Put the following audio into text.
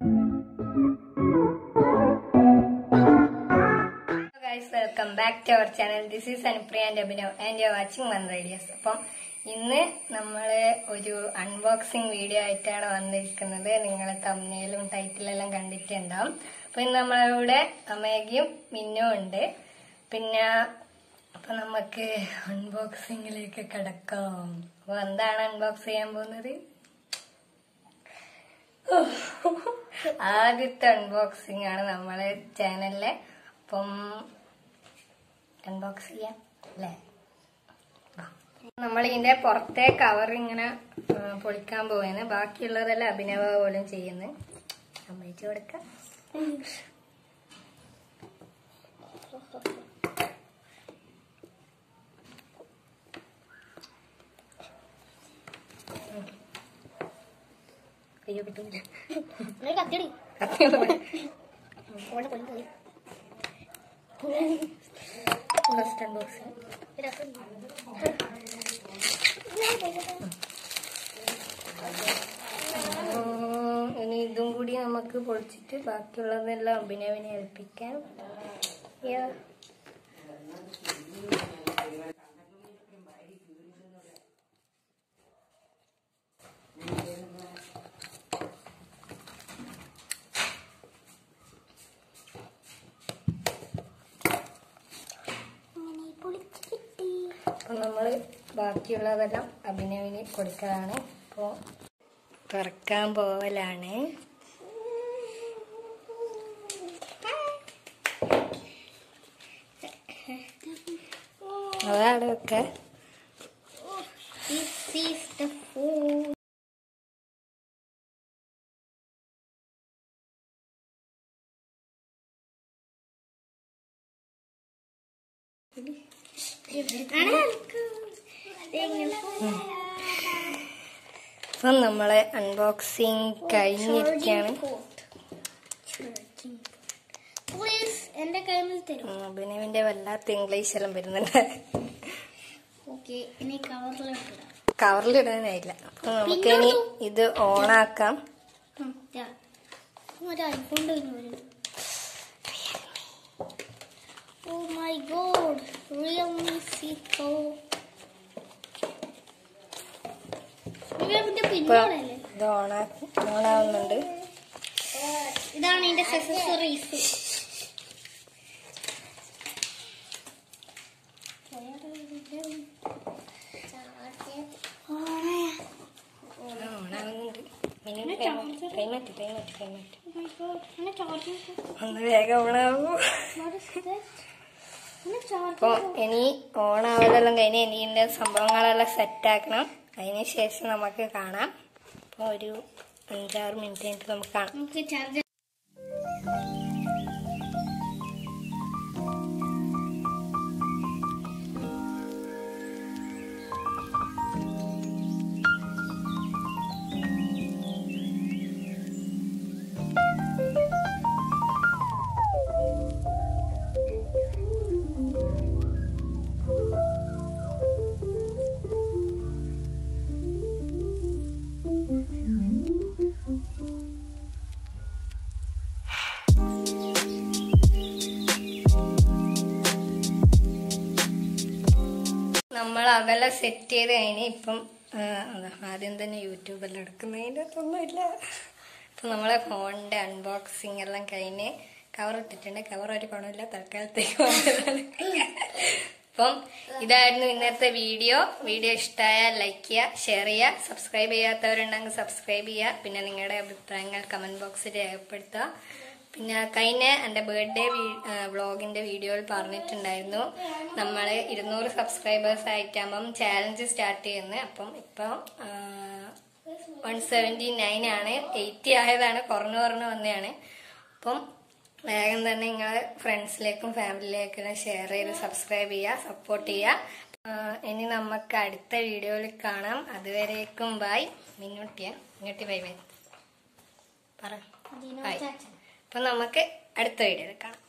Guys welcome back to our channel this is Anupriya and Abhinav and you watching one radius അപ്പം ഇന്ന് നമ്മള് ഒരു unboxing video ആയിട്ടാണ് വന്നിരിക്കുന്നത് നിങ്ങൾ തമ്മിലും ടൈറ്റിലെല്ലാം കണ്ടിട്ടുണ്ടാവും അപ്പൊ ഇന്ന് നമ്മളിവിടെ അമേഗയും മിന്നും ഉണ്ട് പിന്നെ അപ്പൊ നമുക്ക് അൺബോക്സിംഗിലേക്ക് കിടക്കാം അപ്പൊ എന്താണ് അൺബോക്സ് ചെയ്യാൻ പോകുന്നത് ആദ്യത്തെ അൺബോക്സിംഗ് ആണ് നമ്മളെ ചാനലിലെ അപ്പം അൺബോക്സ് ചെയ്യാം അല്ലേ നമ്മൾ ഇതിന്റെ പുറത്തെ കവർ ഇങ്ങനെ ആ, പൊളിക്കാൻ പോവുകയാണ് ബാക്കിയുള്ളതെല്ലാം അഭിനവ പോലും ചെയ്യുന്നു സമ്മതിച്ചു കൊടുക്കാം അയ്യോ കിട്ടുന്നില്ല നിനക്ക് കത്തിയടി കത്തിയുള്ള ഓടെ പൊടി പോയി ഫസ്റ്റ് അൺബോക്സിംഗ് ഉം, ഇനി ഇതും കൂടി നമുക്ക് പൊളിച്ചിട്ട് ബാക്കിയുള്ളതെല്ലാം അഭിനവിനെ ഏൽപ്പിക്കാം Yeah. അങ്ങനെ പൊളിച്ച് കിട്ടി അപ്പൊ നമ്മള് ബാക്കിയുള്ളതെല്ലാം അഭിനവിന് കൊടുക്കലാണ് അപ്പോ തുറക്കാൻ പോവലാണ് അതാണ് ഒക്കെ This is the food. അപ്പൊ നമ്മളെ അൺബോക്സിങ് കഴിഞ്ഞിരിക്കുകയാണ് പ്ലീസ് എന്റെ കയ്യിൽ തരും ഉം, അഭിനവിന്റെ വല്ലാത്ത ഇംഗ്ലീഷ് എല്ലാം വരുന്നുണ്ട് ഓക്കെ ഇനി കവറിലിട്ടിടാം കവറിലിടാനായില്ല അപ്പൊ നമുക്കിനി ഇത് ഓണാക്കാം ഒരു ഐഫോൺ വരും oh my god Realme C pro ഇതിന്റെ ഇപ്പൊ പിന്നോടല്ലേ ഇത് ഓണാക്കി ഓണാവുന്നുണ്ട് ഇതാണ് ഇതിന്റെ സെസറീസ് ആ, ഓണാവുന്നുണ്ട് മിനിമം കൈമാറ്റി കൈമാറ്റി കൈമാറ്റി കൈമാറ്റി ഒന്ന് വേഗം ഓണാവൂ അപ്പൊ ഇനി ഓണാവതെല്ലാം കഴിഞ്ഞ് ഇനി ഇതിന്റെ സംഭവങ്ങളെല്ലാം സെറ്റ് ആക്കണം അതിന് ശേഷം നമുക്ക് കാണാം അപ്പൊ ഒരു അഞ്ചാറ് മിനിറ്റ് കഴിഞ്ഞിട്ട് നമുക്ക് കാണാം നമുക്ക് ചാർജ് നമ്മൾ അതെല്ലാം സെറ്റ് ചെയ്ത് കഴിഞ്ഞ് ഇപ്പം ആ, അതാ, ആദ്യം തന്നെ യൂട്യൂബെല്ലാം എടുക്കുന്നതിൻ്റെ അതൊന്നുമില്ല ഇപ്പം നമ്മളെ ഫോണിൻ്റെ അൺബോക്സിങ് എല്ലാം കഴിഞ്ഞ് കവർ ഇട്ടിട്ടുണ്ട് കവർ ഒരു ഗുണമില്ല തൽക്കാലത്തേക്ക് വന്നതാണ് അപ്പം ഇതായിരുന്നു ഇന്നത്തെ വീഡിയോ വീഡിയോ ഇഷ്ടമായാൽ ലൈക്ക് ചെയ്യുക ഷെയർ ചെയ്യുക സബ്സ്ക്രൈബ് ചെയ്യാത്തവരുണ്ടെങ്കിൽ സബ്സ്ക്രൈബ് ചെയ്യുക പിന്നെ നിങ്ങളുടെ അഭിപ്രായങ്ങൾ കമന്റ് ബോക്സിൽ രേഖപ്പെടുത്തുക പിന്നെ കഴിഞ്ഞ എൻ്റെ ബർത്ത്ഡേ വ്ളോഗിൻ്റെ വീഡിയോയിൽ പറഞ്ഞിട്ടുണ്ടായിരുന്നു നമ്മൾ ഇരുന്നൂറ് സബ്സ്ക്രൈബേഴ്സ് ആയിട്ടാകുമ്പം ചാലഞ്ച് സ്റ്റാർട്ട് ചെയ്യുന്നത് അപ്പം ഇപ്പം വൺ സെവൻറ്റി നയൻ ആണ് എയ്റ്റി ആയതാണ് കുറഞ്ഞു കുറഞ്ഞു വന്നതാണ് അപ്പം വേഗം തന്നെ നിങ്ങൾ ഫ്രണ്ട്സിലേക്കും ഫാമിലിയിലേക്കും ഷെയർ ചെയ്ത് സബ്സ്ക്രൈബ് ചെയ്യുക സപ്പോർട്ട് ചെയ്യുക ആ, ഇനി നമുക്ക് അടുത്ത വീഡിയോയിൽ കാണാം അതുവരേക്കും ബൈ മിന്നുട്ടിയ മിന്നുട്ടി ബൈ ബൈ പറ ബൈ അപ്പം നമുക്ക് അടുത്ത വീഡിയോയിൽ കാണാം